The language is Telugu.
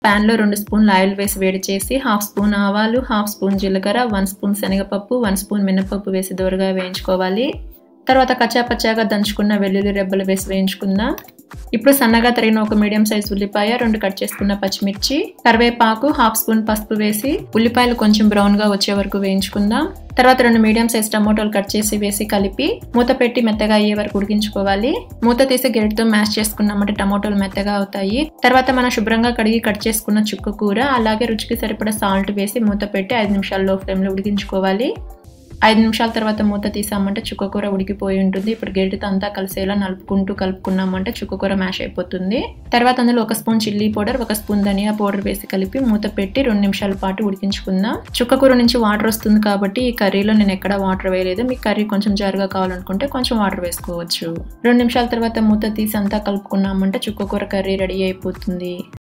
ప్యాన్లో రెండు స్పూన్లు ఆయిల్ వేసి వేడి చేసి హాఫ్ స్పూన్ ఆవాలు హాఫ్ స్పూన్ జీలకర్ర వన్ స్పూన్ శనగపప్పు వన్ స్పూన్ మినపప్పు వేసి దూరగా వేయించుకోవాలి తర్వాత కచ్చాపచ్చాగా దంచుకున్న వెల్లుల్లి రెబ్బలు వేసి వేయించుకుందాం ఇప్పుడు సన్నగా తరిగిన ఒక మీడియం సైజ్ ఉల్లిపాయ రెండు కట్ చేసుకున్న పచ్చిమిర్చి కరివేపాకు హాఫ్ స్పూన్ పసుపు వేసి ఉల్లిపాయలు కొంచెం బ్రౌన్ గా వచ్చే వరకు వేయించుకుందాం తర్వాత రెండు మీడియం సైజ్ టమోటాలు కట్ చేసి వేసి కలిపి మూత పెట్టి మెత్తగా అయ్యే వరకు ఉడికించుకోవాలి మూత తీసి గెరిటితో మ్యాష్ చేసుకున్నామంటే టమోటాలు మెత్తగా అవుతాయి తర్వాత మనం శుభ్రంగా కడిగి కట్ చేసుకున్న చుక్క కూర అలాగే రుచికి సరిపడా సాల్ట్ వేసి మూత పెట్టి ఐదు నిమిషాలు లో ఫ్లేమ్లో ఉడికించుకోవాలి ఐదు నిమిషాల తర్వాత మూత తీసామంటే చుక్కకూర ఉడికిపోయి ఉంటుంది ఇప్పుడు గెరిటితో అంతా కలిసేలా నలుపుకుంటూ కలుపుకున్నామంటే చుక్కకూర మ్యాష్ అయిపోతుంది తర్వాత అందులో ఒక స్పూన్ చిల్లీ పౌడర్ ఒక స్పూన్ ధనియా పౌడర్ వేసి కలిపి మూత పెట్టి రెండు నిమిషాల పాటు ఉడికించుకుందాం చుక్కకూర నుంచి వాటర్ వస్తుంది కాబట్టి ఈ కర్రీలో నేను ఎక్కడ వాటర్ వేయలేదు మీకు కర్రీ కొంచెం జారుగా కావాలనుకుంటే కొంచెం వాటర్ వేసుకోవచ్చు రెండు నిమిషాల తర్వాత మూత తీసి అంతా కలుపుకున్నామంటే చుక్కకూర కర్రీ రెడీ అయిపోతుంది